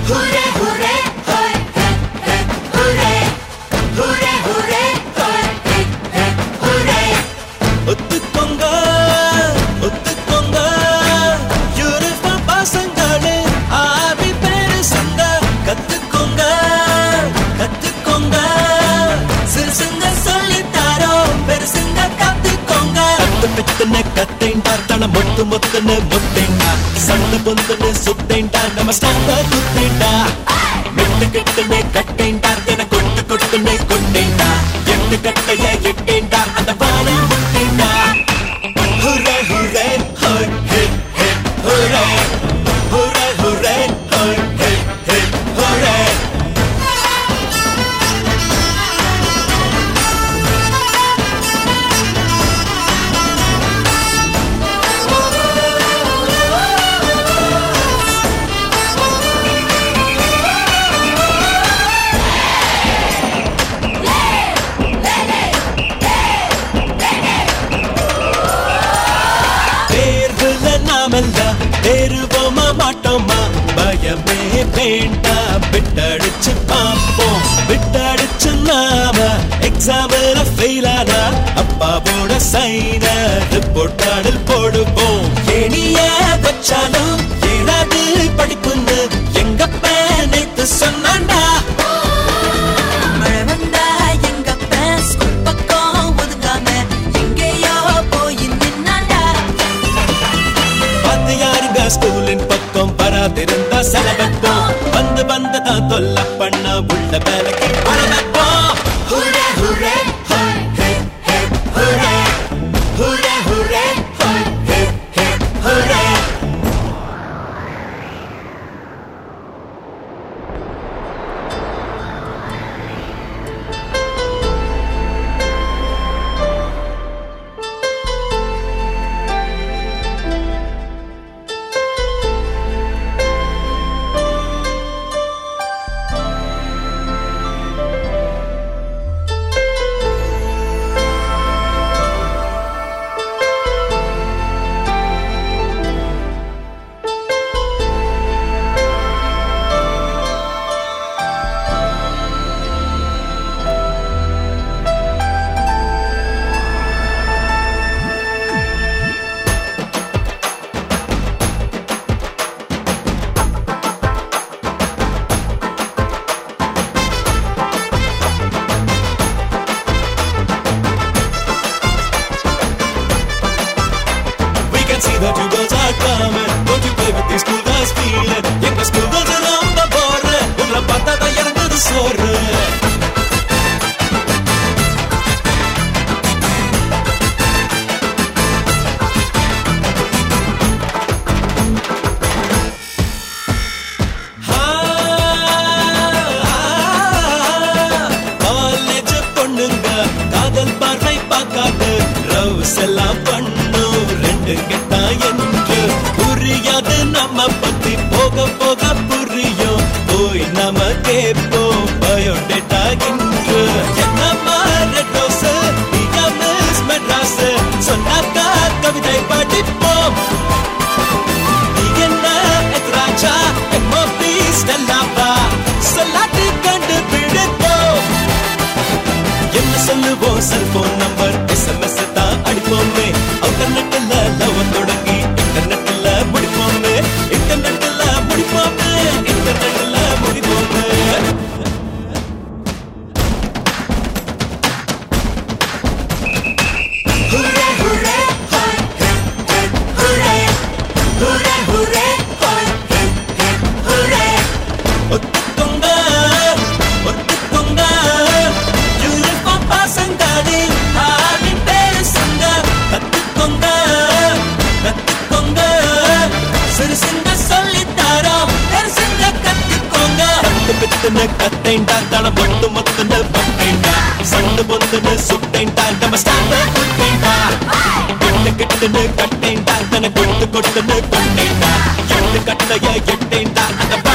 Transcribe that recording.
Hooray, hooray, hoy, hey, hey, hooray. Hooray, hooray, hoy, hey, hey, hooray. ஒத்துக்கோங்க ஒத்துக்கோங்க uniform பசங்களே ஆவி பேரு சங்க கத்துக்கோங்க கத்துக்கோங்க சிறுசுங்க சொல்லி தரோம் பெருசுங்க கத்துக்கோங்க கத்து பித்துன்னு கத்தேண்டா தன மொட்டு மொத்துன்னு முத்தேண்டா சண்டை பொந்துன்னு சுத்தேண்டா நம்ம ஸ்டாண்ட குத்தேண்டா மெட்டு கெட்டுன்னு கட்டேண்டா என கொட்டு கொட்டுன்னு கொண்டேண்டா எட்டு கட்டைய எட்டேண்டா அந்த பானை முட்டேண்டா ஹுரே ஹுரே ஹோய் ஹே ஹே ஹுரே ஹுரே ஹுரே ஹோய் ஹே ஹே ஹுரே தேர்வுல நாமெல்லாம் தேருவோமா மாட்டோமா பயமே வேண்டாம் விட்டடிச்சு பார்ப்போம் விட்டடிச்சு நாம எக்ஸாம்ல ஃபெயில் ஆனா அப்பாவோட சைன ரிப்போர்ட் கார்டில் போடுவோம் எணிய வச்சாலும் ஏதாவது படிப்புன்னு எங்க நேத்து சொன்னாண்டா மழை வந்தா எங்க அப்பன் ஸ்கூல் பக்கம் ஒதுங்காம எங்கேயோ போய் நின்னாண்டா வந்து யாருங்க ஸ்கூலின் பக்கம் வராதிருந்தா செலவப்போம் வந்து வந்து தான் தொல்லை பண்ண உள்ள வேலைக்கு வர வைப்போம் Hooray, hooray, hoy, hey, hey, hooray. Hooray, hooray, hoy, hey, hey, hooray. We can see that you girls are coming. Don't you play with these school guys feeling? எங்க school girls ரொம்ப போற உங்களை பார்த்தா தான் இறங்குது சோறு காலேஜ் பொண்ணுங்க காதல் பார்வை பார்க்காது ரவுஸ் எல்லாம் பண்ணும் ரெண்டு கெட்டா என்று புரியாது நம்ம பத்தி போக போக புரியும் போய் நாம கேட்போம் பயோடேட்டா இன்று என்னம்மா ரெட் ரோஸ் மிஸ் மெட்ராஸ் சொன்னாக்கா கவிதை படிப்போம் நீ என்ன எத்ராஜா எம்ஓபி ஸ்டெல்லாவா சொல்லாட்டி கண்டுபிடிப்போம் என்ன சொல்லுவோம் செல்போன் நம்பர் எஸ்எம்எஸ் தான் அடிப்போமே அவுட்டர்நெட்ல லவ் தொடங்கி இன்டர்நெட்ல முடிப்போமே இன்டர்நெட்ல முடிப்போமே இன்டர்நெட்ல முடிப்போமே Hooray, hooray, hoy, hey, hey, hooray. Hooray, hooray, hoy, hey, hey, hooray. ஒத்துக்கோங்க ஒத்துக்கோங்க யூனிஃபார்ம் பசங்களே ஆவி பேசுங்க கத்துக்கோங்க கத்துக்கோங்க சிறுசுங்க சொல்லி தரோம் பெருசுங்க கத்துக்கோங்க கத்து பித்துன்னு கத்தேண்டா தன மொட்டு மொத்துன்னு பட்டேண்டா சண்டு பொந்துன்னு சுட்டேண்டா நம்ம ஸ்டாண்ட குட்டேண்டா கட்டு கிட்டுன்னு கட்டேண்டா தன கொட்டு கொட்டுன்னு கொண்டேண்டா எட்டு கட்டைய எட்டேண்டா அந்த